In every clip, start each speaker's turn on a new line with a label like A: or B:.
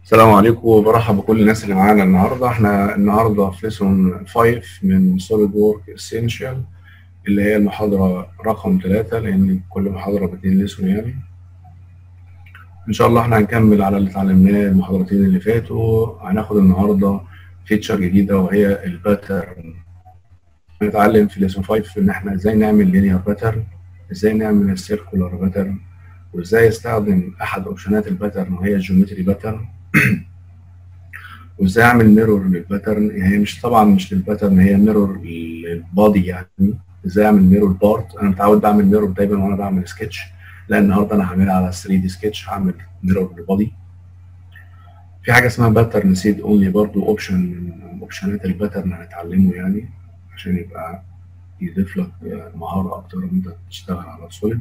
A: السلام عليكم وبرحب بكل الناس اللي معانا النهارده احنا النهارده في ليسون 5 من سوليد وورك اسينشال اللي هي المحاضره رقم 3 لان كل محاضره باتنين ليسون يعني ان شاء الله احنا هنكمل على اللي اتعلمناه المحاضرتين اللي فاتوا هناخد النهارده فيتشر جديده وهي الباترن هنتعلم في ليسون 5 ان احنا ازاي نعمل لينير باترن ازاي نعمل السيركولار باترن وازاي استخدم احد اوبشنات الباترن وهي الجيومتري باترن وازاي اعمل ميرور للباترن هي مش طبعا مش للباترن هي ميرور للبادي يعني ازاي اعمل ميرور بارت انا متعود بعمل ميرور دايما وانا بعمل سكتش لا النهارده انا هعملها على 3 دي سكتش هعمل ميرور للبادي في حاجه اسمها باترن سيد اونلي برضو اوبشن من اوبشنات الباترن هنتعلمه يعني عشان يبقى يضيف لك مهاره اكتر ان انت تشتغل على السوليد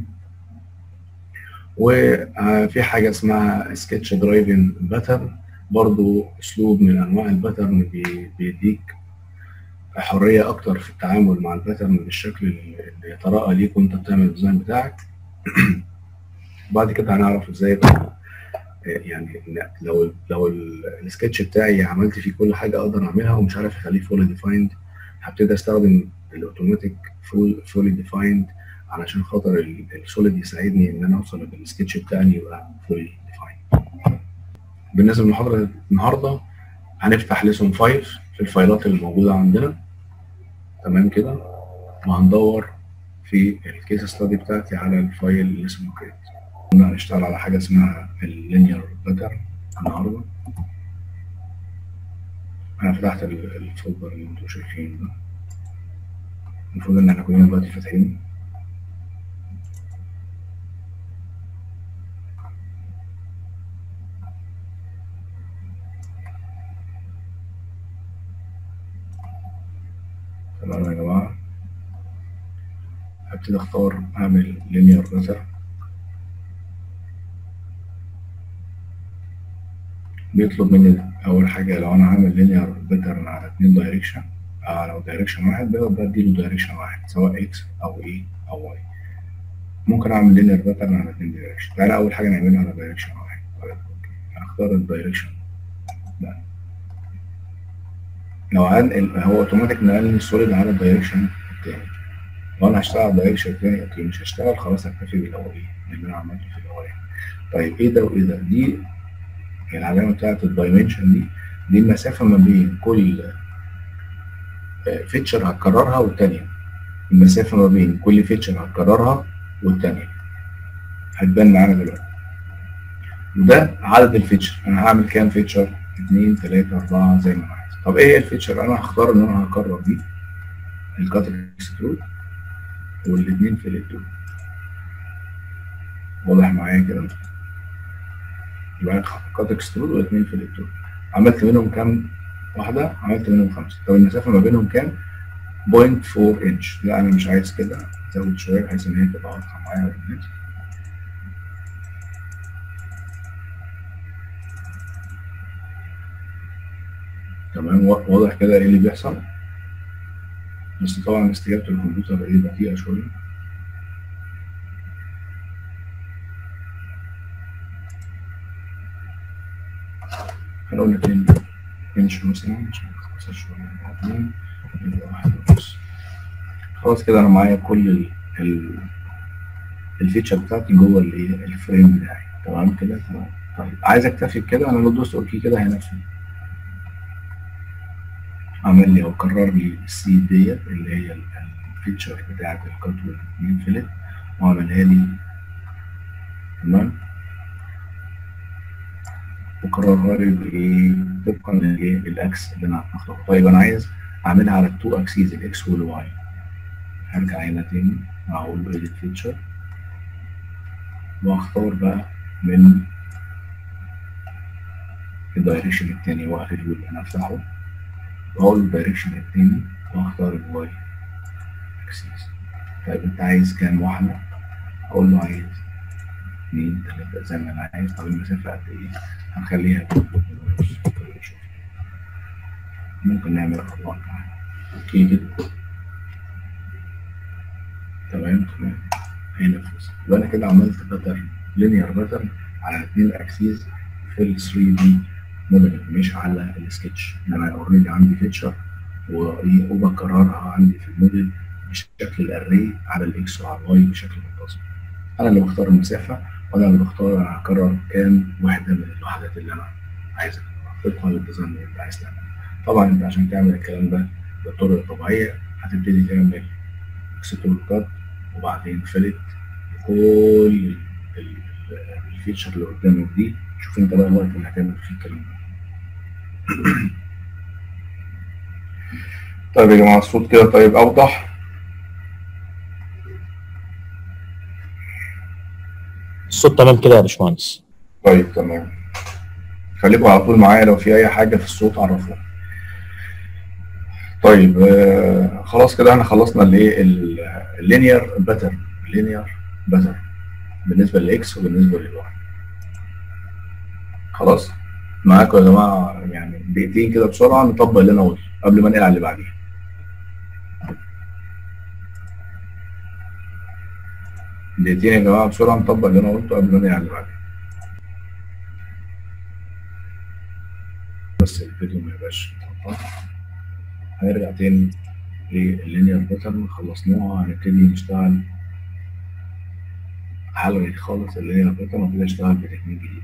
A: وفي حاجه اسمها سكتش درايفن باترن برضو اسلوب من انواع الباترن بيديك حريه اكتر في التعامل مع الباترن بالشكل اللي يتراءى ليك وانت بتعمل الديزاين بتاعك وبعد كده هنعرف ازاي بقى يعني لو لو السكتش بتاعي عملت فيه كل حاجه اقدر اعملها ومش عارف اخليه فولي ديفايند هبتدي استخدم الاوتوماتيك فول فولي ديفايند علشان خاطر السوليد يساعدني ان انا اوصل للسكتش بتاعي يبقى فولي ديفايند بالنسبه للمحاضره النهارده هنفتح ليسون 5 في الفايلات اللي موجوده عندنا تمام كده وهندور في الكيس ستادي بتاعتي على الفايل اللي اسمه كريت كنا هنشتغل على حاجه اسمها اللينير باترن النهارده انا فتحت الفولدر اللي انتم شايفينه ده المفروض ان احنا كلنا دلوقتي فاتحين تمام يا جماعة هبتدي اختار اعمل لينير باتر بيطلب مني اول حاجة لو انا عامل لينير باترن على اتنين دايركشن على دايركشن واحد بديله دايركشن واحد سواء اكس او اي او واي ممكن اعمل لينير باترن على اتنين دايركشن تعالى اول حاجة نعملها على دايركشن واحد هنختار الدايركشن ده لو عن هو اوتوماتيك نقلني السوليد على الدايركشن التاني لو انا هشتغل على الدايركشن التاني اوكي مش هشتغل خلاص هكتفي بالاولاني اللي انا عملته في الاولاني طيب ايه ده وايه ده دي العلامه بتاعت الدايمنشن دي دي المسافه ما بين كل فيتشر هتكررها والتانيه المسافه ما بين كل فيتشر هتكررها والتانيه هتبان معانا دلوقتي وده عدد الفيتشر انا هعمل كام فيتشر 2 3 4 زي ما انا عايز طب ايه هي الفيتشر انا هختار ان انا هكرر دي الكات اكسترود والاثنين في الاتو واضح معايا كده يبقى كات اكسترود والاثنين في الاتو عملت منهم كام واحده عملت منهم خمسه طب المسافه ما بينهم كام 0.4 انش لا انا مش عايز كده ازود شويه بحيث ان هي تبقى واضحه معايا والنت تمام واضح كده ايه اللي بيحصل بس طبعا استجابه الكمبيوتر ايه بطيئه شويه هنقول 2 انش مثلا عشان نختصر شويه 2 يبقى واحد ونص خلاص كده انا معايا كل ال ال الفيتشر بتاعتي جوه الايه الفريم بتاعي تمام كده تمام طيب عايز اكتفي بكده انا لو دوست اوكي كده هينفذ عمل لي او كرر لي السيد ديت اللي هي الفيتشر بتاعت الكات والاثنين فيلت وعملها لي تمام وكررها لي بايه طبقا للايه الاكس اللي انا هختاره طيب انا عايز اعملها على التو اكسيز الاكس والواي هرجع هنا تاني اقول له اديت فيتشر واختار بقى من الدايركشن التاني واقفل اللي انا افتحه واقول الدايركشن التاني واختار الواي اكسيس طيب انت عايز كام واحدة؟ اقول له عايز اتنين تلاتة زي ما انا عايز طب المسافة قد ايه؟ هنخليها ممكن نعمل اربعة اوكي كده تمام تمام هينفذ يبقى انا كده عملت باترن لينير باترن على اتنين اكسيس في ال 3 دي موديل انفورميشن على السكتش انا اوريدي عندي فيتشر وبكررها عندي في الموديل بشكل الاري على الاكس وعلى الواي بشكل منتظم انا اللي بختار المسافه وانا اللي بختار انا هكرر كام وحده من الوحدات اللي انا عايز طبقا للديزاين اللي انت عايز تعمله طبعا انت عشان تعمل الكلام ده بالطرق الطبيعيه هتبتدي تعمل اكسترول كات وبعدين فلت كل الفيتشر اللي قدامك دي شوف انت بقى الوقت اللي هتعمل فيه الكلام ده
B: طيب يا جماعه الصوت كده طيب اوضح
C: الصوت تمام كده يا باشمهندس
B: طيب تمام خليكم على طول معايا لو في اي حاجه في الصوت عرفونا طيب آه خلاص كده احنا خلصنا الايه اللينير باترن اللينير باترن بالنسبه للاكس وبالنسبه للواي خلاص معاكم يا جماعه يعني دقيقتين كده بسرعه نطبق اللي انا قلته قبل ما ننقل على اللي بعديه دقيقتين يا جماعه بسرعه نطبق اللي انا قلته قبل ما ننقل على اللي بعديه بس الفيديو ما يبقاش متقطع هنرجع تاني لللينير باترن خلصناها هنبتدي نشتغل هلغي خالص اللينير باترن وابتدي اشتغل بتكنيك جديد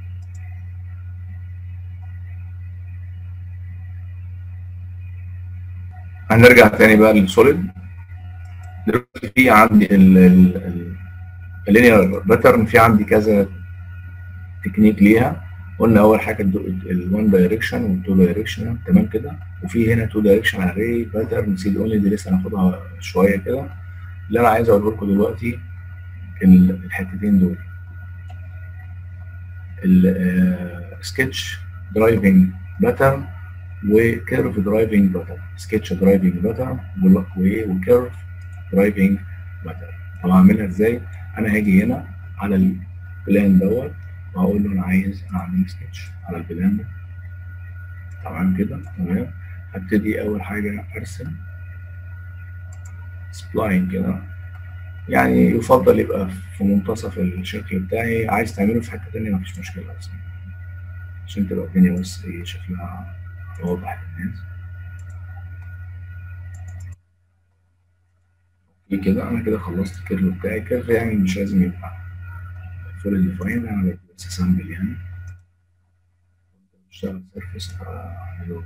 B: هنرجع تاني بقى للسوليد دلوقتي في عندي اللينير باترن في عندي كذا تكنيك ليها قلنا اول حاجه ال1 دايركشن وال2 دايركشن تمام كده وفي هنا 2 دايركشن اري باترن سيد اونلي دي لسه هناخدها شويه كده اللي انا عايز اقوله لكم دلوقتي الحتتين دول السكتش درايفنج باترن وكيرف درايفنج باترن سكتش درايفنج باترن وكيرف درايفنج باترن طب هعملها ازاي؟ انا هاجي هنا على البلان دوت وهقول له انا عايز اعمل سكتش على البلان ده تمام كده تمام هبتدي اول حاجه ارسم سبلاين كده يعني يفضل يبقى في منتصف الشكل بتاعي عايز تعمله في حته تانية مفيش مشكله اصلا عشان تبقى الدنيا بس ايه شكلها واضح للناس كده انا كده خلصت الكيرف بتاعي الكيرف يعني مش لازم يبقى فول ديفاين انا بدي بس سامبل يعني بشتغل سيرفيس فاعمله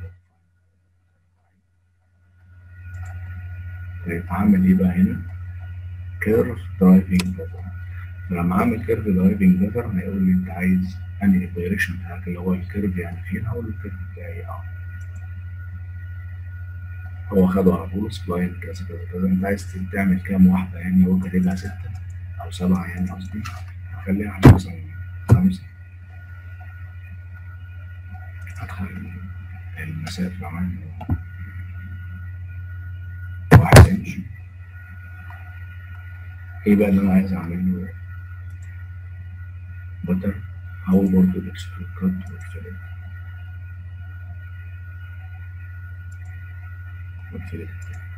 B: طيب هعمل ايه بقى هنا؟ كيرف درايفنج باترن فلما اعمل كيرف درايفنج باترن هيقول لي انت عايز انهي الدايركشن بتاعك اللي هو الكيرف يعني فين هقول له الكيرف بتاعي اه هو خده على طول سبلاين كذا كذا كذا انت عايز تعمل كام واحده يعني هو كاتبها سته او سبعه يعني قصدي هخليها على مثلا خمسه هدخل المسافه عندي واحد انش ايه بقى اللي انا عايز اعمله بتر او برضه الاكسبلود كات والفيلم والفيلم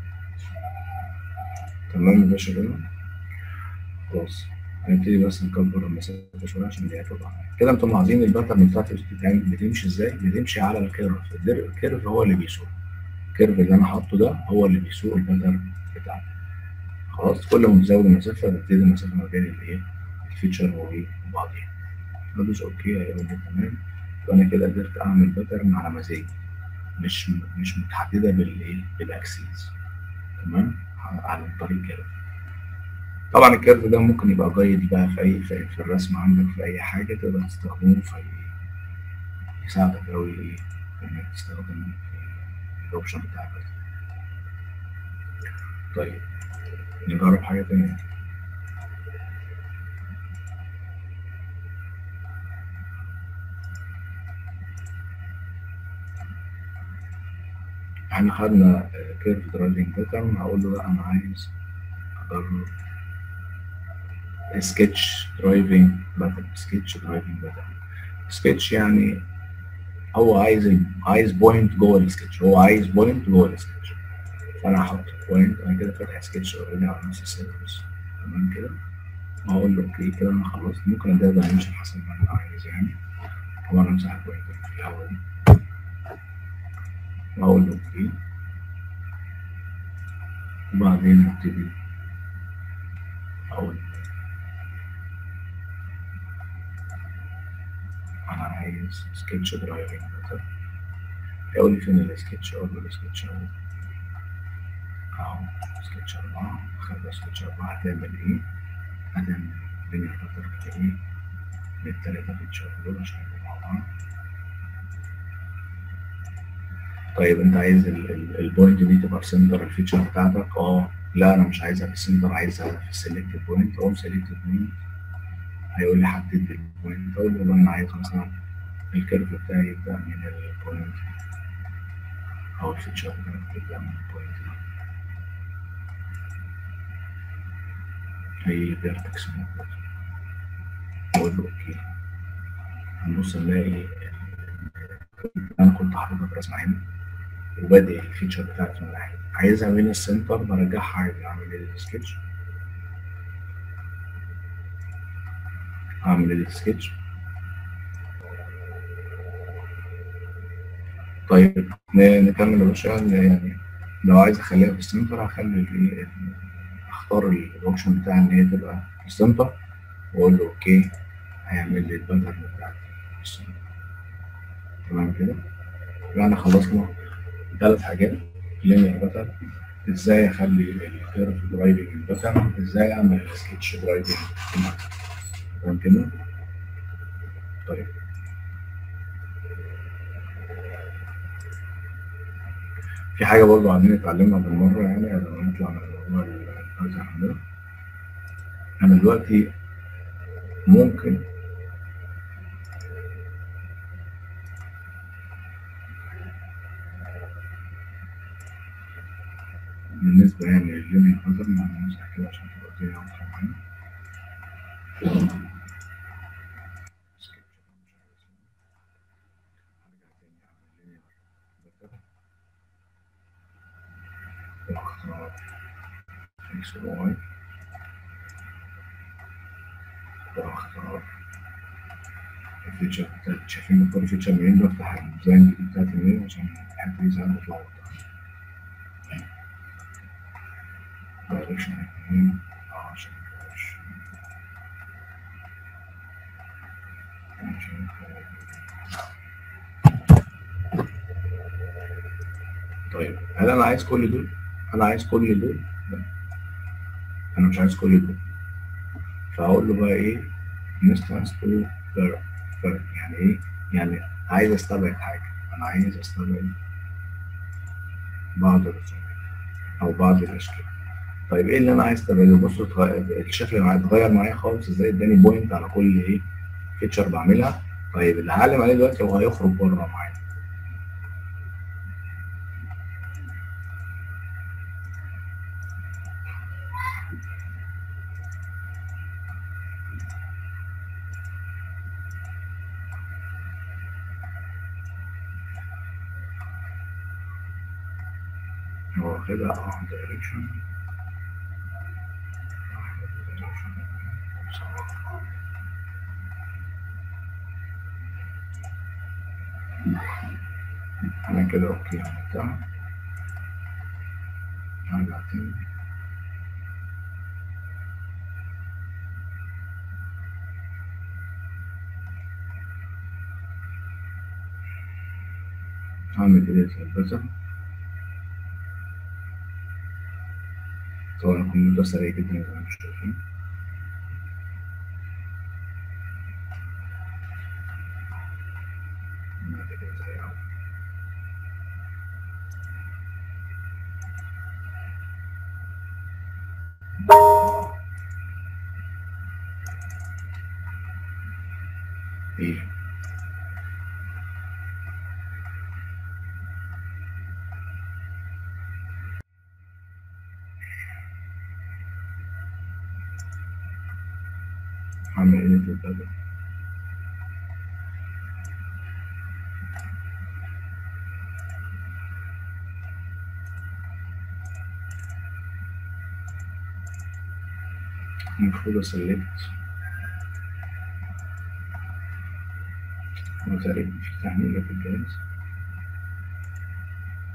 B: تمام يا باشا كده خلاص هنبتدي بس نكبر المسافه شويه عشان دي هتبقى كده انتم ملاحظين الباترن بتاعتي بتتعمل بتمشي ازاي؟ بتمشي على الكيرف الكيرف هو اللي بيسوق الكيرف اللي انا حاطه ده هو اللي بيسوق الباترن بتاعتي خلاص كل ما بتزود المسافه ببتدي المسافه ما بين الايه الفيتشر وبعضيها بدوس اوكي هيقول لي تمام فانا كده قدرت اعمل باترن على مزاجي مش مش متحدده بالايه بالاكسيس تمام على طريق كيرف طبعا الكيرف ده ممكن يبقى جايد بقى في اي في, في الرسم عندك في اي حاجه تقدر تستخدمه في يساعدك قوي ايه انك تستخدم الاوبشن بتاعك طيب نجرب حاجه تانية احنا خدنا كيرف درايفنج باترن هقول له لا انا عايز اجرب سكتش درايفنج باترن سكتش درايفنج باترن سكتش يعني هو عايز عايز بوينت جوه السكتش هو عايز بوينت جوه السكتش فانا هحط بوينت انا كده فاتح سكتش اوريدي على نفس السيرفس تمام كده وهقول له اوكي كده انا خلصت ممكن اديها دايمنشن حسب ما انا عايز يعني طبعا امسح البوينت اللي في الاول دي
A: واقول له اوكي وبعدين ابتدي اقول انا عايز سكتش درايفنج مثلا يقول لي فين السكتش اقول له السكتش اهو اهو سكتش اربعة خلي سكتش اربعة هتعمل ايه؟ هتعمل لينير باتر كده ايه؟ بالتلاتة فيتشر دول عشان يبقوا مع بعض طيب انت عايز البوينت دي تبقى في سنتر الفيتشر بتاعتك اه لا انا مش عايزها في السنتر عايزها في السيلكتد بوينت اقوم سيلكتد بوينت هيقول لي حدد لي البوينت اقول له والله انا عايز مثلا الكيرف بتاعي يبدا من البوينت او الفيتشر بتاعك يبدا من البوينت دي هي فيرتكس موجود اقول له اوكي هنبص نلاقي انا كنت حاططها رسمه هنا وبادئ الفيتشر بتاعتي من ناحيه عايزها من السنتر برجعها عادي اعمل السكتش اعمل السكتش طيب نكمل يا باشا يعني لو عايز اخليها في السنتر هخلي الايه اختار الاوبشن بتاعي ان هي تبقى في السنتر واقول له اوكي هيعمل لي الباترن بتاعتي في السنتر تمام كده يعني خلصنا ثلاث حاجات لينير باترن ازاي اخلي الكيرف درايفنج باترن ازاي اعمل سكتش درايفنج تمام كده طيب في حاجه برضو عايزين نتعلمها بالمره يعني لما نطلع من موضوع الباترن عندنا انا دلوقتي ممكن بالنسبة يعني لللينير باترن أنا همسح كده عشان تبقى الدنيا واضحة معانا واختار اكس واي واختار الفيتشر بتاعت شايفين مختار الفيتشر منين بفتح الديزاين بتاعتي منين عشان الحتة دي ساعات بتطلع دايركشن اتنين اه عشان طيب هل انا عايز كل دول؟ انا عايز كل دول؟ لا انا مش عايز كل دول فهقول له بقى ايه instance to فرق يعني ايه؟ يعني عايز استبعد حاجه انا عايز استبعد بعض الرسومات او بعض الاشكال طيب ايه اللي انا عايز استبعده بصوا الشكل اللي هيتغير معايا خالص ازاي اداني بوينت على كل ايه فيتشر بعملها طيب اللي هعلم عليه دلوقتي هو هيخرج بره معايا هو واخدها اه دايركشن انا كده اوكي عملتها ارجع تاني هعمل ايديت للبزر طبعا الكمبيوتر سريع جدا زي ما انتم شايفين ايه هعمل ايه للبدل المفروض اسلكت هو تقريبا في تحميلة في الجهاز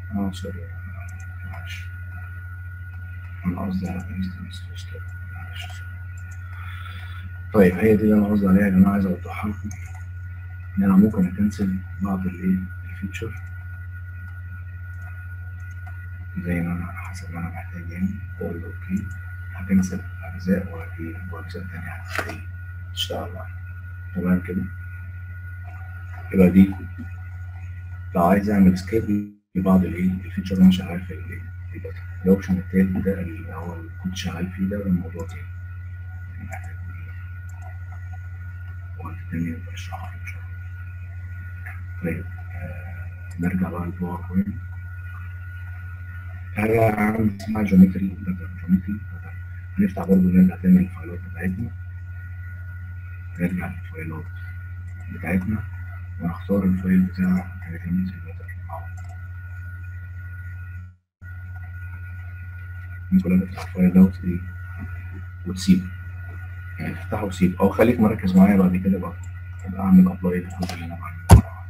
A: اه سوري معلش انا قصدي على انستنس معلش طيب هي دي اللي انا قصدي عليها اللي انا عايز اوضحها لكم ان انا ممكن اكنسل بعض الايه الفيتشر زي ما انا حسب ما انا محتاج يعني بقول له اوكي هكنسل اجزاء واجي واجزاء تانية هتبتدي تشتغل معايا تمام كده يبقى دي لو عايز اعمل سكيب لبعض الايه الفيتشر اللي انا شغال في الايه يبقى الاوبشن التالت ده اللي هو اللي كنت شغال فيه ده ده موضوع تاني محتاج وقت تاني يبقى اشرحه ان شاء الله طيب آه نرجع بقى للباوربوينت حاجة عندي اسمها جيومتري باترن جيومتري باترن هنفتح برضه نرجع تاني للفايلات بتاعتنا نرجع للفايلات بتاعتنا ونختار الفايل بتاع جيومتري باترن اهو ممكن نفتح الفايل دوت ايه وتسيبه يعني تفتحه وتسيبه او خليك مركز معايا بعد كده بقى ابقى اعمل ابلاي للكود اللي انا بعمله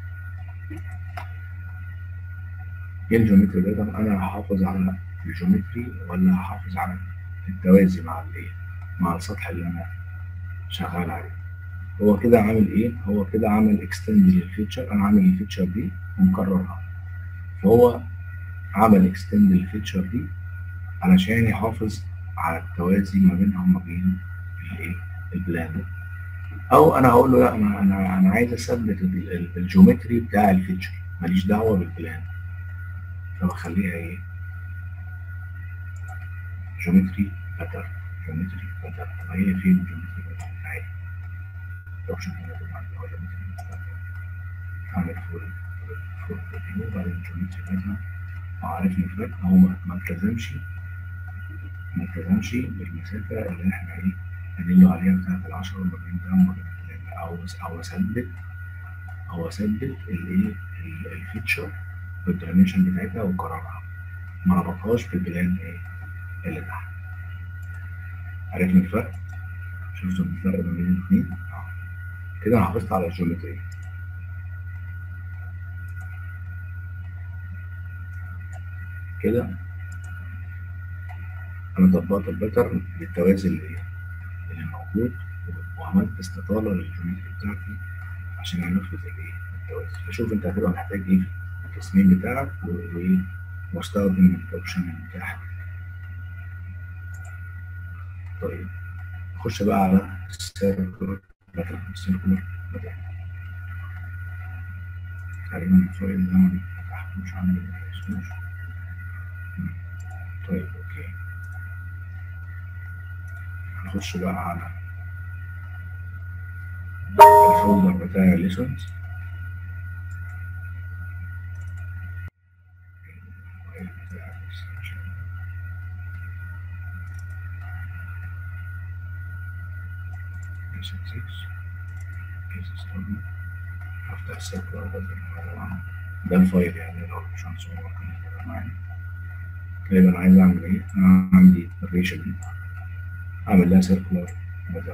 A: ايه الجيومتري ده طب انا هحافظ على الجيومتري ولا هحافظ على التوازي مع الايه مع السطح اللي انا شغال عليه هو كده عامل ايه هو كده عامل اكستند للفيتشر انا عامل الفيتشر دي ومكررها فهو عمل اكستند للفيتشر دي علشان يحافظ على التوازي ما بينها وما بين الايه البلان او انا هقول له لا انا انا انا عايز اثبت الجيومتري بتاع الفيتشر ماليش دعوه بالبلان فبخليها ايه جيومتري باتر جيومتري باتر طب هي فين الجيومتري باتر اهي الاوبشن هنا طبعا اللي هو جيومتري باتر اعمل فول فول ريفيو وبعدين جيومتري باتر عارفني فات هو ما التزمش ما التزمش بالمسافه اللي احنا ايه قايلين له عليها بتاعت ال 10 ما بين ده وما بين التاني او او اثبت او اثبت الايه الفيتشر بالدايمنشن بتاعتها وقرارها ما ربطهاش بالبلان ايه اللي تحت عرفنا الفرق شفتوا الفرق ما بين الاثنين كده انا حافظت على الجيومتري كده انا طبقت الباترن بالتوازي اللي اللي موجود وعملت استطاله للجيومتري بتاعتي عشان انفذ الايه التوازي فشوف انت هتبقى محتاج ايه التصميم بتاعك واستخدم الاوبشن المتاح طيب نخش بقى على السيركلر باترن السيركلر باترن تقريبا الفايل ده ما فتحتوش عندي ما اسموش طيب اوكي نخش بقى على الفولدر بتاع الليسونز هفتح السيركلر باترن ده الفايل يعني لو مش هنصور معايا طيب انا عايز اعمل ايه؟ انا عندي الريشة دي اعمل لها سيركلر باترن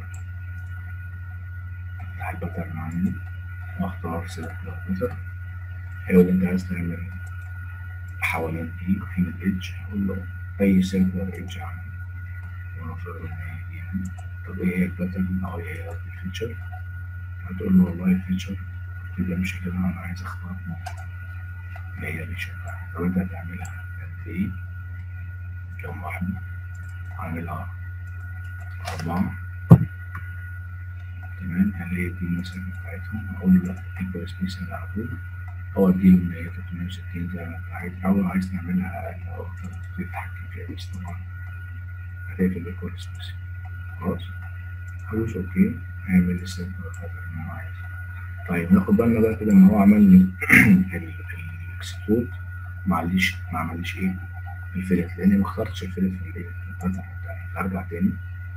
A: افتح الباترن عندي واختار سيركلر باترن حاول انت عايز تعمل حوالين دي فين الايدج اقول له اي سيركلر ايدج عندي ونفرض ان هي دي يعني طب ايه هي الباترن او ايه هي الفيتشر هتقول له والله الفيتشر تبقى امشي كده انا عايز اختار اللي هي الريشة بتاعتي طب انت هتعملها قد ايه؟ كم واحدة؟ عاملها أربعة تمام اللي هي دي المسافة بتاعتهم أقول له لا ايكوال سبيسنج على طول أو أديله اللي هي 360 زي ما أنت عايز أو عايز تعملها أقل أو أكتر تتحكم فيها بس طبعا هتقفل ايكوال سبيسنج خلاص هدوس أوكي هيعمل لي السيركل اللي أنا عايزه طيب ناخد بالنا بقى كده إن هو عمل لي الاكسبورت معليش ما عمليش إيه الفلت لأني ما اخترتش الفلت في الإيه الباترن بتاعي فأرجع تاني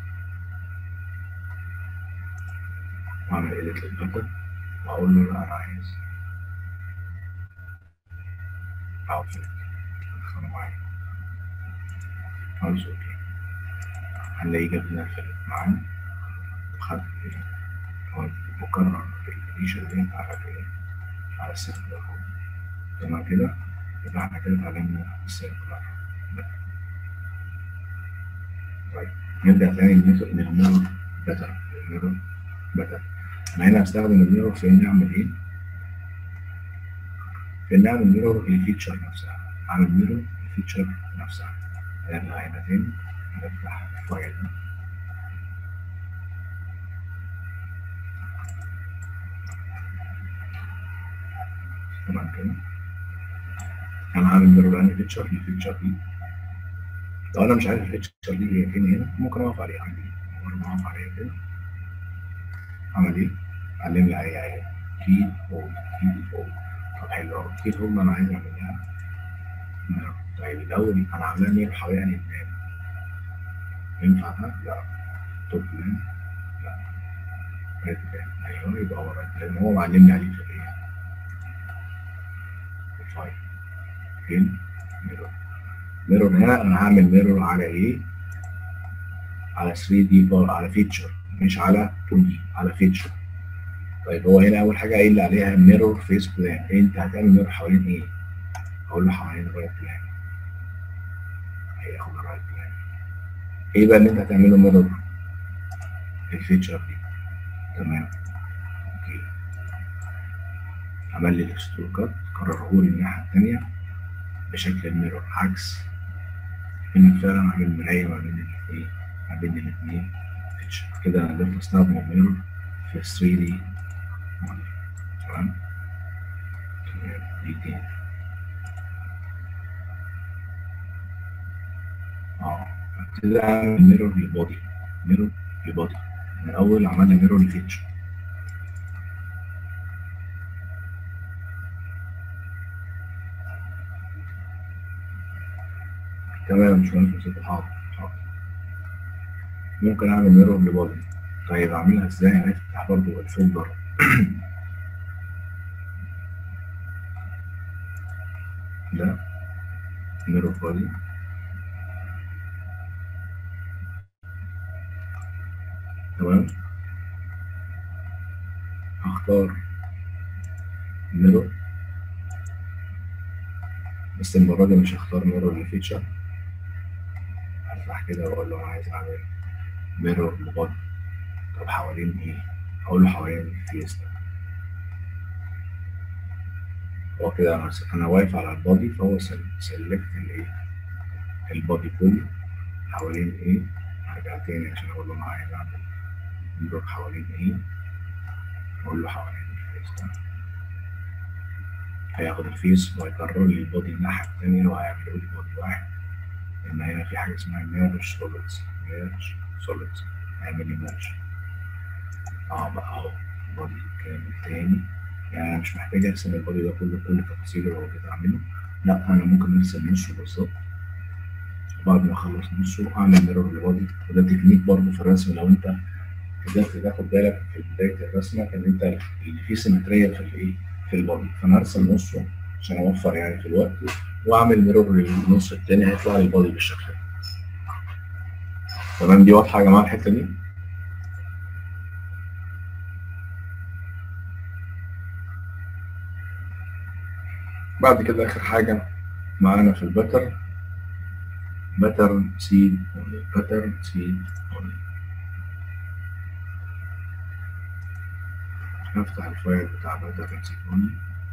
A: واعمل edit للباترن واقول له لا انا عايز اوتفيت ادخله معايا خلاص اوكي هنلاقي جاب لنا الفلت معانا وخد هو مكرر في الريشة دي على ايه على السيركل اهو تمام كده يبقى احنا كده اتعلمنا السيركلر طيب نرجع تاني للميرور باتر الميرور باتر انا هنا هستخدم الميرور في اني اعمل ايه؟ في اني اعمل ميرور للفيتشر نفسها اعمل ميرور للفيتشر نفسها نرجع هنا تاني نفتح الفايل ده تمام كده انا هعمل ميرور انهي فيتشر للفيتشر دي لو انا مش عارف الفيتشر دي هي فين هنا ممكن اقف عليها عندي ممكن اقف عليها كده اعمل ايه؟ علم لي عليها اهي كي هولد كي هولد طب حلو قوي كي هولد انا عايز اعمل لها ميرور طيب الاول انا عاملها ميرور حوالين البلان ينفع ده؟ لا توب بلان لا رايت بلان ايوه يبقى هو رايت بلان هو معلمني عليه في الايه؟ في الفايل فين؟ ميرور ميرور هنا انا هعمل ميرور على ايه؟ على 3 دي بار على فيتشر مش على 2 دي على فيتشر طيب هو هنا اول حاجه قايل لي عليها ميرور فيس بلان انت هتعمل ميرور حوالين ايه؟ اقول له حوالين الرايت بلان هياخد الرايت بلان ايه بقى اللي انت هتعمله ميرور؟ الفيتشر دي تمام اوكي عمل لي الاكسترو كات كرره لي الناحيه الثانيه بشكل الميرور عكس ان فعلا عامل مرايه ما بين الاثنين ما بين الاثنين فيتشر كده انا قدرت استخدم الميرور في 3 دي تمام تمام دي تاني اه ابتدي اعمل ميرور للبودي ميرور للبودي من اول عملنا ميرور لفيتشر تمام مش مهندس مصطفى حاضر حاضر ممكن اعمل ميرور لبودي طيب اعملها ازاي هنفتح برضو الفولدر ده ميرور بودي تمام هختار ميرور بس المرة دي مش هختار ميرور لفيتشر هفتح كده واقول له انا عايز اعمل ميرور لبودي طب حوالين ايه؟ اقول له حوالين الفيس ده هو كده انا انا واقف على البادي فهو سلكت الايه؟ البادي كله حوالين ايه؟ هرجع تاني عشان اقول له انا عايز اعمل ميرور حوالين ايه؟ اقول له حوالين الفيس ده هياخد الفيس وهيكرر لي البودي الناحية التانية وهيعمل لي بودي واحد لأن هنا في حاجة اسمها ميرج سوليدز ميرج سوليدز هيعمل لي ميرج اه بقى اهو بودي كامل تاني يعني انا مش محتاج ارسم البودي ده كله بكل تفاصيله لو كده اعمله لا انا ممكن ارسم نصه بالظبط وبعد ما اخلص نصه اعمل ميرور لبودي وده تكنيك برضه في الرسم لو انت قدرت تاخد بالك في بدايه الرسمه ان انت اللي فيه سيمتريه في الايه في البودي فانا ارسم نصه عشان اوفر يعني في الوقت واعمل ميرور للنص التاني هيطلع لي البودي بالشكل ده تمام دي واضحه يا جماعه الحته دي بعد كده اخر حاجه معانا في البتر بتر سيد اونلي بتر سيد اونلي هفتح الفايل بتاع بتر سيد اونلي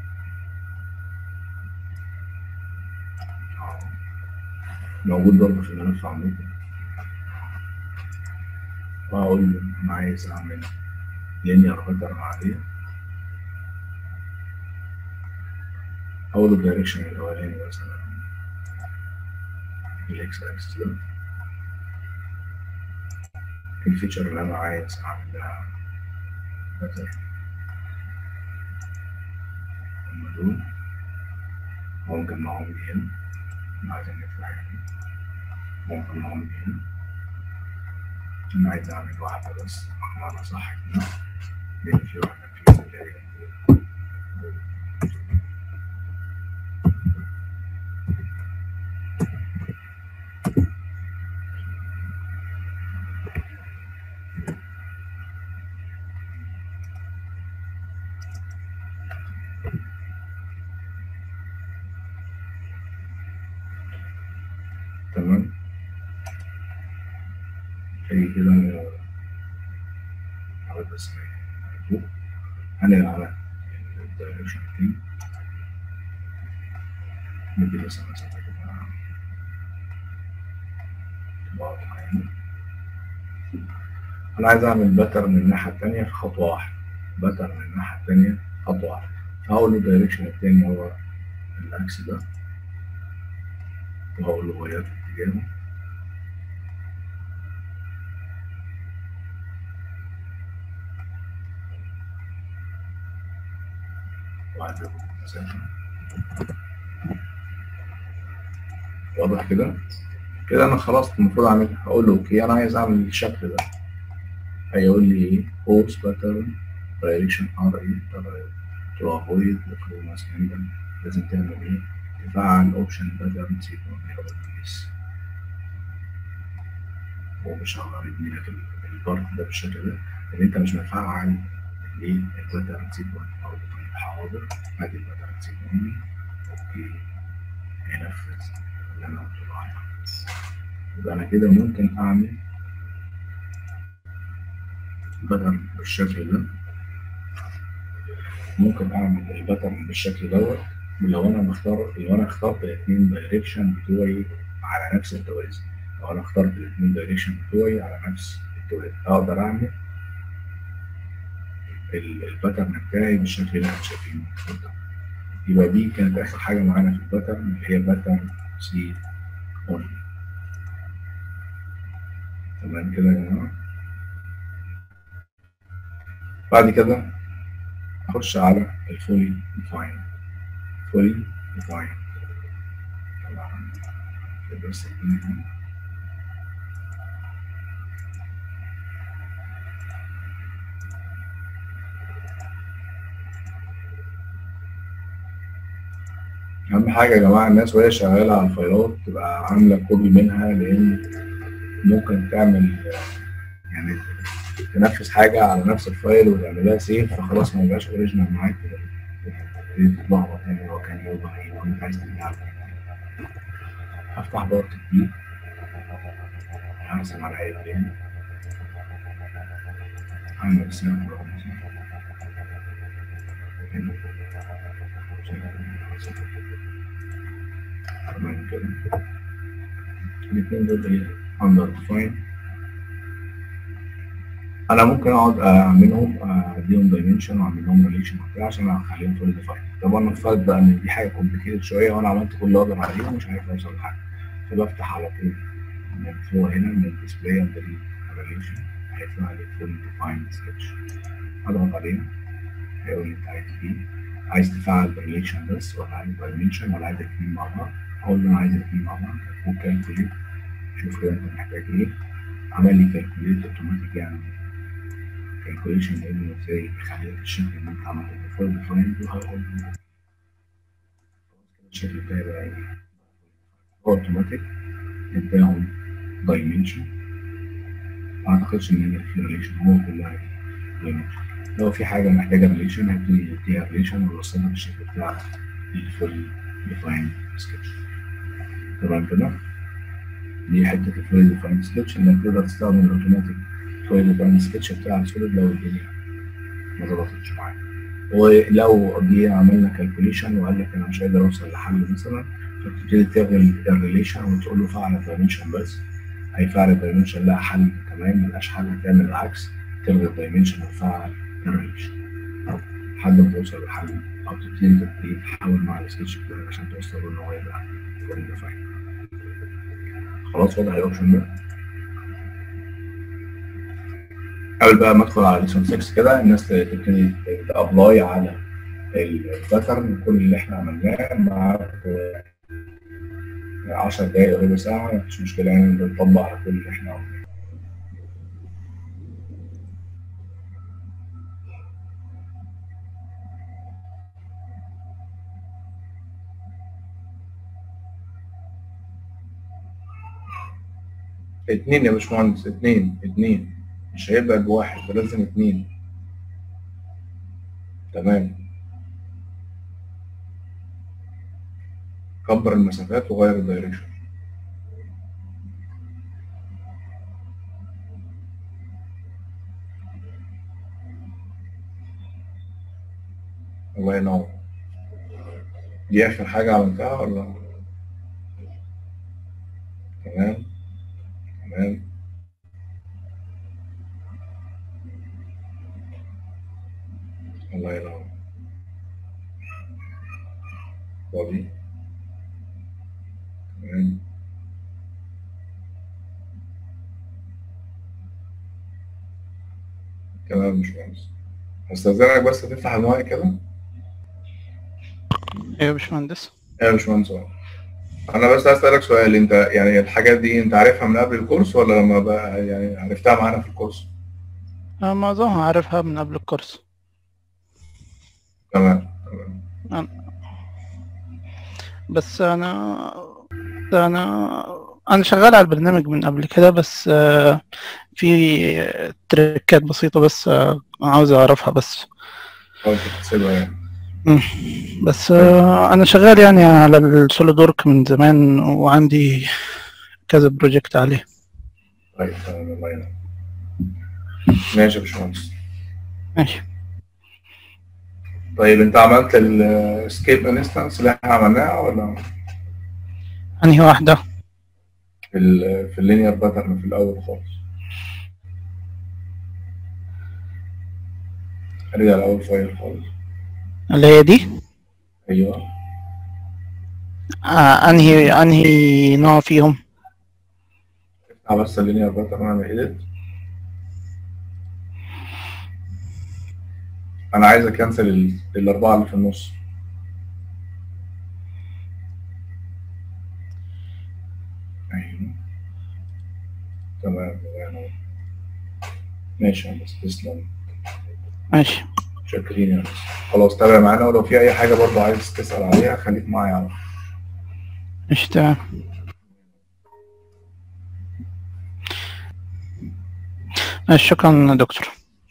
A: موجود برضه في الملف عندكم واقول له انا عايز اعمل لينير بتر عاديه اول الدايركشن الاولاني مثلا الاكس اكسس ده الفيتشر اللي انا عايز اعمل لها باتر هم دول ممكن معاهم دي هنا عايزين نفتح يعني ممكن معاهم دي هنا انا عايز اعمل واحدة بس انا صح كده لان في واحدة فيهم اللي هي هي كده على بس فوق هنقل على الدايركشن التاني ندي بس مسافة كده تبقى واضحة يعني أنا عايز أعمل باتر من الناحية التانية في خطوة واحدة باتر من الناحية التانية خطوة واحدة فهقول له الدايركشن التاني هو الأكس ده وهقول له غير اتجاهه وأعدل المسافة واضح كده كده انا خلاص المفروض اعملها هقول له اوكي انا عايز اعمل الشكل ده هيقول لي ايه course pattern direction ار اي to avoid the flow mass angle لازم تعمل ايه تفعل اوبشن pattern sequence هو مش هقدر يدي لك البارت ده بالشكل ده لان انت مش مفعل الايه الباترن سيكونس او طيب حاضر ادي الباترن سيكونس اوكي هينفذ اللي انا قلت له عليه يبقى انا كده ممكن اعمل باترن بالشكل ده ممكن اعمل الباترن بالشكل دوت لو انا مختار لو انا اخترت الاثنين دايركشن بتوعي على نفس التوازي لو انا اخترت الاثنين دايركشن بتوعي على نفس التوازي اقدر اعمل الباترن بتاعي بالشكل اللي احنا شايفينه يبقى دي كانت اخر حاجه معانا في الباترن اللي هي باترن سي اونلي تمام كده يا جماعه بعد كده اخش على الفولي ديفاين فولي ديفاين طبعا بس اهم حاجه يا جماعه الناس وهي شغاله على الفايلات تبقى عامله كوبي منها لان ممكن تعمل يعني تنفذ حاجه على نفس الفايل وتعملها سيف فخلاص ما يبقاش اوريجينال معاك تتلخبط يعني هو كان يوضح ايه وانت عايز ترجع افتح بارت جديد هرسم على اي بلين اعمل سيرفر تمام كده الاثنين دول ايه اندر ديفاين انا ممكن اقعد اعملهم اديهم دايمنشن واعمل لهم ريليشن وبتاع عشان اخليهم فول ديفاين طبعا نفترض بقى ان دي حاجه كومبليكيتد شويه وانا عملت كل اللي اقدر عليه ومش عارف اوصل لحاجه فبفتح على طول من فوق هنا من الديسبلاي اند ريليشن هيطلع لي فول ديفاين سكتش اضغط عليه هيقول لي انت عايز ايه عايز تفعل ريليشن بس ولا عايز دايمنشن ولا عايز الاثنين مع بعض اقول له انا عايز الاثنين مع بعض وكالكوليت شوف كده انت محتاج ايه عمل لي كالكوليت اوتوماتيك يعني كالكوليشن لانه ازاي يخلي لك الشكل اللي انت عملته فول ديفايند وهقول له الشكل بتاعي بقى ايه هو اوتوماتيك اداهم دايمنشن ما اعتقدش ان هي في ريليشن هو كلها دايمنشن لو في حاجه محتاجه ريليشن هيبتدي يديها ريليشن ويوصلها بالشكل بتاع الفول ديفاين سكتش تمام كده دي حته الفول ديفاين سكتش انك تقدر تستخدم الاوتوماتيك فول ديفاين سكتش بتاع السوليد لو الدنيا ما ظبطتش معاك ولو جه عملنا كالكوليشن وقال لك انا مش قادر اوصل لحل مثلا فبتبتدي تلغي الريليشن وتقول له فعل الدايمنشن بس هيفعل الدايمنشن لها حل كمان ملهاش حل هتعمل العكس تلغي الدايمنشن وتفعل الريليشن لحد ما توصل لحل او تبتدي تبتدي تحاول مع السكتش بتاعك عشان توصل ان هو يبقى فول ديفاين خلاص واضح الاوبشن ده قبل بقى ما ادخل على ليسون 6 كده الناس تبتدي تابلاي على الباترن كل اللي احنا عملناه مع 10 دقايق ربع ساعه مفيش مشكله يعني بنطبق على كل اللي احنا عملناه اتنين يا باشمهندس اتنين اتنين مش هيبقى بواحد ده لازم اتنين تمام كبر المسافات وغير الدايركشن
B: الله ينور دي اخر حاجة عملتها ولا تمام تمام الله ينور فاضي تمام تمام مش باشمهندس هستأذنك بس تفتح المايك كده
D: ايوه يا باشمهندس
B: ايه يا باشمهندس عمر. انا بس عايز اسالك سؤال انت يعني الحاجات دي انت عارفها من قبل الكورس ولا لما بقى يعني عرفتها معانا في الكورس
D: أنا معظمها عارفها من قبل الكورس
B: تمام
D: بس انا انا انا شغال على البرنامج من قبل كده بس آه، في تريكات بسيطة بس آه، عاوز اعرفها بس
B: حاول تحسبها يعني
D: بس آه، انا شغال يعني على السوليد ورك من زمان وعندي كذا بروجكت عليه
B: طيب تمام الله ينور ماشي يا باشمهندس
D: ماشي
B: طيب انت عملت السكيب انستنس اللي احنا عملناها ولا
D: انهي واحدة
B: في ال في اللينير باترن في الاول خالص ارجع الاول فايل خالص
D: اللي هي دي
B: ايوه
D: آه انهي انهي نوع فيهم
B: افتح بس اللينير باترن اعمل ايديت انا عايز اكنسل ال- الاربعه اللي في النص ايوه تمام الله ينور ماشي يا هندسة تسلم
D: ماشي
B: شاكرين يا هندسة خلاص تابع معانا ولو في اي حاجه برضو عايز تسال عليها خليك معايا على طول.
D: ماشي تمام ماشي شكرا يا دكتور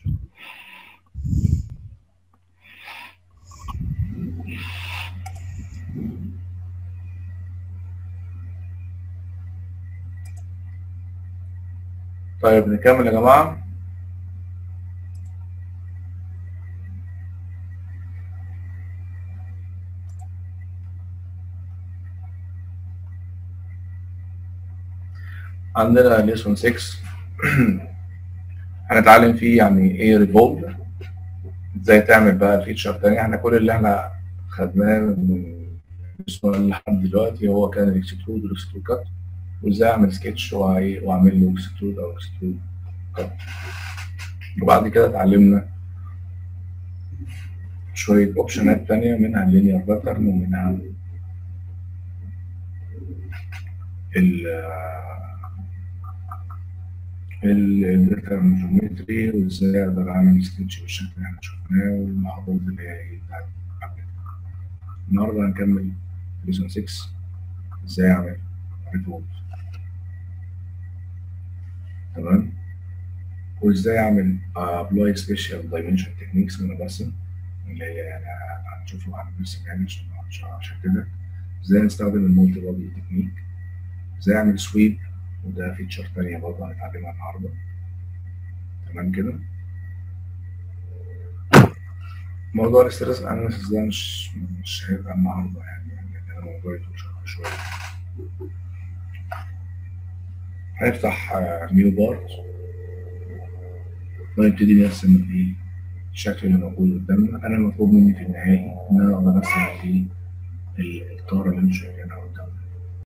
B: طيب نكمل يا جماعه عندنا ليسون 6 هنتعلم فيه يعني ايه ريفولف ازاي تعمل بقى فيتشر تاني احنا كل اللي احنا خدناه من الليسون لحد دلوقتي هو كان الاكسترود والاكسترود كات وازاي اعمل سكتش وأعي- واعمل له اكسترود او اكسترود كات وبعد كده اتعلمنا شوية اوبشنات تانية منها اللينير باترن ومنها ال الداتا جيومتري وازاي اقدر اعمل سكتش بالشكل اللي احنا شفناه والمحاضرات اللي هي بتاعت قبل كده. النهارده هنكمل ليسون 6 ازاي اعمل ريفولف تمام وازاي اعمل ابلاي سبيشال دايمنشن تكنيكس وانا برسم اللي هي يعني هنشوفه واحنا بنرسم يعني عشان عشان- عشان كده ازاي نستخدم المولتي بادي تكنيك ازاي اعمل سويب وده فيتشر تانية برضه هنتعلمها النهارده تمام كده موضوع الاسترس اناليسيس ده مش مش هيبقى النهارده يعني يعني ده موضوع يطول شرحه شويه هنفتح نيو بارت ونبتدي نرسم الايه الشكل اللي موجود قدامنا انا المطلوب مني في النهاية ان انا اقدر ارسم الايه الطاره اللي انتوا شايفينها